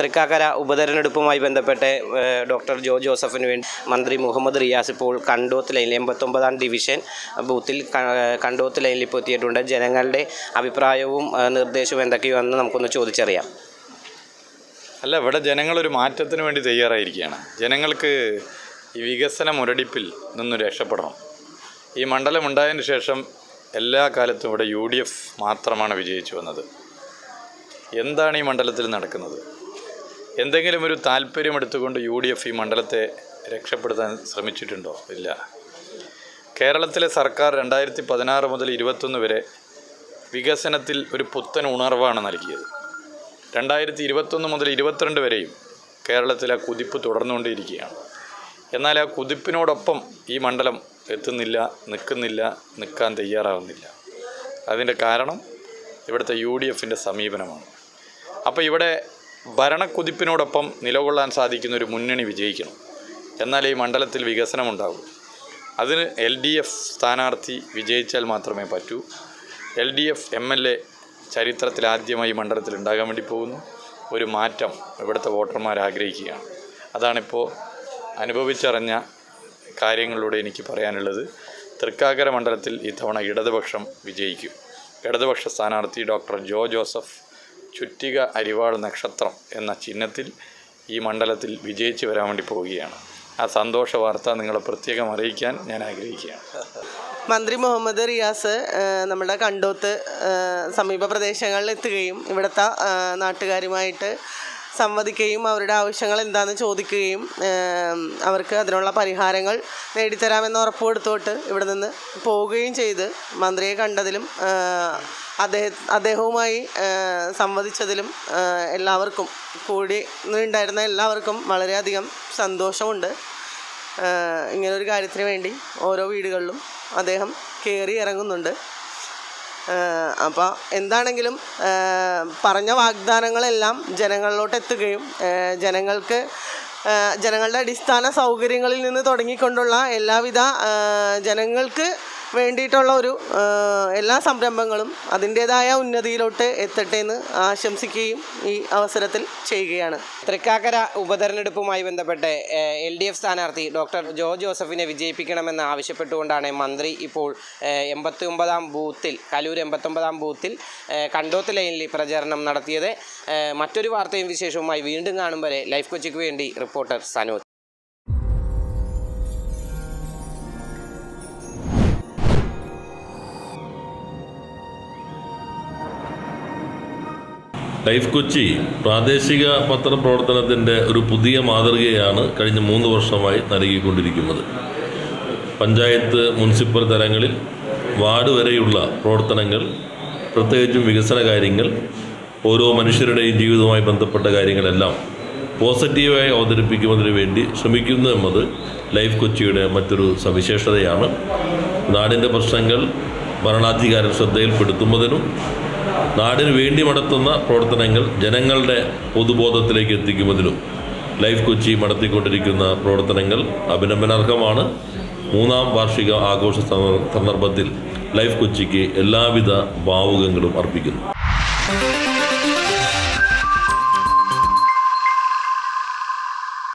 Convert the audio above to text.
തൃക്കാക്കര ഉപതെരഞ്ഞെടുപ്പുമായി ബന്ധപ്പെട്ട് ഏഹ്, ഡോക്ടർ ജോ ജോസഫിന് വേണ്ടി മന്ത്രി മുഹമ്മദ് റിയാസ് ഇപ്പോൾ കണ്ടോത്ത് ലൈനിൽ എൺപത്തൊമ്പതാം ഡിവിഷൻ ബൂത്തിൽ ക- കണ്ടോത്ത് ലൈനിൽ ഇപ്പോൾ എത്തിയിട്ടുണ്ട് ജനങ്ങളുടെ അഭിപ്രായവും ഏഹ്, നിർദ്ദേശവും എന്തൊക്കെയാണെന്ന് നമുക്കൊന്ന് ചോദിച്ചറിയാം അല്ല ഇവിടെ ജനങ്ങളൊരു മാറ്റത്തിന് വേണ്ടി തയ്യാറായിരിക്കുകയാണ് ജനങ്ങൾക്ക് ഈ വികസന മുരടിപ്പിൽ നിന്ന് രക്ഷപ്പെടണം ഈ മണ്ഡലം ഉണ്ടായതിന് ശേഷം എല്ലാ കാലത്തും ഇവിടെ യു ഡി എഫ് മാത്രമാണ് വിജയിച്ചു വന്നത് എന്താണ് ഈ മണ്ഡലത്തിൽ നടക്കുന്നത് എന്തെങ്കിലും ഒരു താല്പര്യം എടുത്തുകൊണ്ട് യു ഡി എഫ് ഈ മണ്ഡലത്തെ രക്ഷപ്പെടുത്താൻ ശ്രമിച്ചിട്ടുണ്ടോ ഇല്ല കേരളത്തിലെ സർക്കാർ രണ്ടായിരത്തി പതിനാറ് മുതൽ ഇരുപത്തൊന്ന് വരെ വികസനത്തിൽ ഒരു പുത്തൻ ഉണർവാണ് നൽകിയത് രണ്ടായിരത്തി ഇരുപത്തൊന്ന് മുതൽ ഇരുപത്തിരണ്ട് വരെയും കേരളത്തിൽ ആ കുതിപ്പ് തുടർന്നുകൊണ്ടിരിക്കുകയാണ് എന്നാൽ ആ കുതിപ്പിനോടൊപ്പം ഈ മണ്ഡലം എത്തുന്നില്ല നിൽക്കുന്നില്ല നിൽക്കാൻ തയ്യാറാവുന്നില്ല അതിൻ്റെ കാരണം ഇവിടുത്തെ യു ഡി എഫിൻ്റെ സമീപനമാണ് അപ്പോൾ ഇവിടെ ഭരണക്കുതിപ്പിനോടൊപ്പം നിലകൊള്ളാൻ സാധിക്കുന്ന ഒരു മുന്നണി വിജയിക്കണം എന്നാൽ ഈ മണ്ഡലത്തിൽ വികസനമുണ്ടാകും അതിന് എൽ ഡി എഫ് സ്ഥാനാർത്ഥി വിജയിച്ചാൽ മാത്രമേ പറ്റൂ L D F M L A ചരിത്രത്തിൽ ആദ്യമായി ഈ മണ്ഡലത്തിൽ ഉണ്ടാകാൻ വേണ്ടി പോകുന്നു ഒരു മാറ്റം ഇവിടുത്തെ വോട്ടർമാർ ആഗ്രഹിക്കുകയാണ് അതാണിപ്പോൾ അനുഭവിച്ചറിഞ്ഞ കാര്യങ്ങളിലൂടെ എനിക്ക് പറയാനുള്ളത് തൃക്കാക്കര മണ്ഡലത്തിൽ ഇത്തവണ ഇടതുപക്ഷം വിജയിക്കും ഇടതുപക്ഷ സ്ഥാനാർത്ഥി ഡോക്ടർ ജോ ജോസഫ് ചുറ്റിക അരിവാൾ നക്ഷത്രം എന്ന ചിഹ്നത്തിൽ ഈ മണ്ഡലത്തിൽ വിജയിച്ച് വരാൻ വേണ്ടി പോവുകയാണ് ആ സന്തോഷ വാർത്ത നിങ്ങളെ പ്രത്യേകം അറിയിക്കാൻ ഞാൻ ആഗ്രഹിക്കുകയാണ് മന്ത്രി മുഹമ്മദ് റിയാസ് ആ, നമ്മുടെ കണ്ടോത്ത് ആ, സമീപ പ്രദേശങ്ങളിൽ എത്തുകയും ഇവിടുത്തെ ആ, നാട്ടുകാരുമായിട്ട് സംവദിക്കുകയും അവരുടെ ആവശ്യങ്ങൾ എന്താണെന്ന് ചോദിക്കുകയും ആ, അവർക്ക് അതിനുള്ള പരിഹാരങ്ങൾ നേടിത്തരാമെന്ന് ഉറപ്പ് കൊടുത്തോട്ട് ഇവിടെ നിന്ന് പോവുകയും ചെയ്ത് മന്ത്രിയെ കണ്ടതിലും ആ, അദ്ദേഹം അദ്ദേഹവുമായി ആ, സംവദിച്ചതിലും ആ, എല്ലാവർക്കും കൂടി ഉണ്ടായിരുന്ന എല്ലാവർക്കും വളരെയധികം സന്തോഷമുണ്ട് ആഹ് ഇങ്ങനൊരു കാര്യത്തിന് വേണ്ടി ഓരോ വീടുകളിലും അദ്ദേഹം കയറി ഇറങ്ങുന്നുണ്ട് അപ്പോൾ എന്താണെങ്കിലും ആഹ് പറഞ്ഞ വാഗ്ദാനങ്ങളെല്ലാം ജനങ്ങളിലോട്ട് എത്തുകയും ആഹ് ജനങ്ങൾക്ക് ആഹ് ജനങ്ങളുടെ അടിസ്ഥാന സൗകര്യങ്ങളിൽ നിന്ന് തുടങ്ങിക്കൊണ്ടുള്ള എല്ലാവിധ ആഹ് ജനങ്ങൾക്ക് വേണ്ടിയിട്ടുള്ള ഒരു ആഹ് എല്ലാ സംരംഭങ്ങളും അതിൻ്റേതായ ഉന്നതിയിലോട്ട് എത്തട്ടെ എന്ന് ആശംസിക്കുകയും ഈ അവസരത്തിൽ ചെയ്യുകയാണ് തൃക്കാക്കര ഉപതെരഞ്ഞെടുപ്പുമായി ബന്ധപ്പെട്ട് എൽ ഡി എഫ് സ്ഥാനാർത്ഥി ഡോക്ടർ ജോ ജോസഫിനെ വിജയിപ്പിക്കണമെന്ന് ആവശ്യപ്പെട്ടുകൊണ്ടാണ് മന്ത്രി ഇപ്പോൾ എൺപത്തി ഒമ്പതാം ബൂത്തിൽ കലൂർ എൺപത്തൊമ്പതാം ബൂത്തിൽ ഏഹ്, കണ്ടോത്ത് ലൈനിൽ പ്രചരണം നടത്തിയത് ഏഹ്, മറ്റൊരു വാർത്തയും വിശേഷവുമായി വീണ്ടും കാണും വരെ ലൈഫ് കൊച്ചിക്ക് വേണ്ടി റിപ്പോർട്ടർ സനോജ് ലൈഫ് കൊച്ചി പ്രാദേശിക പത്രപ്രവർത്തനത്തിൻ്റെ ഒരു പുതിയ മാതൃകയാണ് കഴിഞ്ഞ മൂന്ന് വർഷമായി നൽകിക്കൊണ്ടിരിക്കുന്നത് പഞ്ചായത്ത് മുനിസിപ്പൽ തലങ്ങളിൽ വാർഡ് വരെയുള്ള പ്രവർത്തനങ്ങൾ പ്രത്യേകിച്ചും വികസന കാര്യങ്ങൾ ഓരോ മനുഷ്യരുടെയും ജീവിതവുമായി ബന്ധപ്പെട്ട കാര്യങ്ങളെല്ലാം പോസിറ്റീവായി അവതരിപ്പിക്കുന്നതിന് വേണ്ടി ശ്രമിക്കുന്നു എന്നത് ലൈഫ് കൊച്ചിയുടെ മറ്റൊരു സവിശേഷതയാണ് നാടിൻ്റെ പ്രശ്നങ്ങൾ ഭരണാധികാര ശ്രദ്ധയിൽപ്പെടുത്തുന്നതിനും നാടിന് വേണ്ടി നടത്തുന്ന പ്രവർത്തനങ്ങൾ ജനങ്ങളുടെ പൊതുബോധത്തിലേക്ക് എത്തിക്കുന്നതിനും ലൈഫ് കൊച്ചി നടത്തിക്കൊണ്ടിരിക്കുന്ന പ്രവർത്തനങ്ങൾ അഭിനന്ദനാർഹമാണ് മൂന്നാം വാർഷിക ആഘോഷ സന്ദർഭത്തിൽ ലൈഫ് കൊച്ചിക്ക് എല്ലാവിധ ഭാവുകങ്ങളും അർപ്പിക്കുന്നു